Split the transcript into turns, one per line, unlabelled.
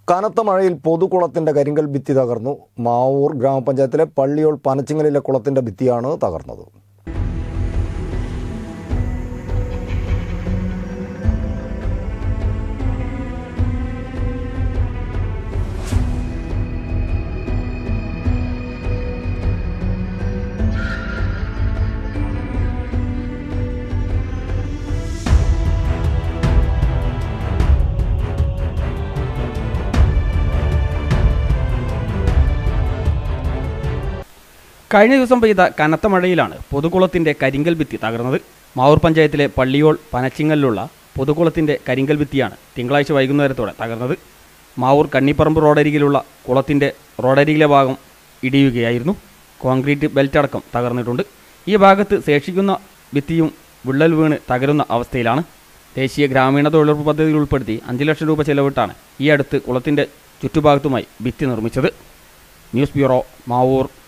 കനത്ത മഴയിൽ പൊതുകുളത്തിന്റെ കരിങ്കൽ ഭിത്തി തകർന്നു മാവൂർ ഗ്രാമപഞ്ചായത്തിലെ പള്ളിയോൾ പനച്ചിങ്ങലിലെ കുളത്തിന്റെ ഭിത്തിയാണ് തകർന്നത്
കഴിഞ്ഞ ദിവസം പെയ്ത കനത്ത മഴയിലാണ് പൊതുകുളത്തിന്റെ കരിങ്കൽ ഭിത്തി തകർന്നത് മാവൂർ പഞ്ചായത്തിലെ പള്ളിയോൾ പനച്ചിങ്ങലിലുള്ള പൊതുകുളത്തിന്റെ കരിങ്കൽ ഭിത്തിയാണ് തിങ്കളാഴ്ച വൈകുന്നേരത്തോടെ തകർന്നത് മാവൂർ കണ്ണിപ്പറമ്പ് റോഡരികിലുള്ള കുളത്തിന്റെ റോഡരികിലെ ഭാഗം ഇടിയുകയായിരുന്നു കോൺക്രീറ്റ് ബെൽറ്റ് അടക്കം തകർന്നിട്ടുണ്ട് ഈ ഭാഗത്ത് ശേഷിക്കുന്ന ഭിത്തിയും വിള്ളൽ വീണ് തകരുന്ന അവസ്ഥയിലാണ് ദേശീയ ഗ്രാമീണ തൊഴിലുറപ്പ് പദ്ധതിയിൽ ഉൾപ്പെടുത്തി അഞ്ച് ലക്ഷം രൂപ ചെലവിട്ടാണ് ഈ അടുത്ത് കുളത്തിന്റെ ചുറ്റുഭാഗത്തുമായി ഭിത്തി നിർമ്മിച്ചത് ന്യൂസ് ബ്യൂറോ മാവൂർ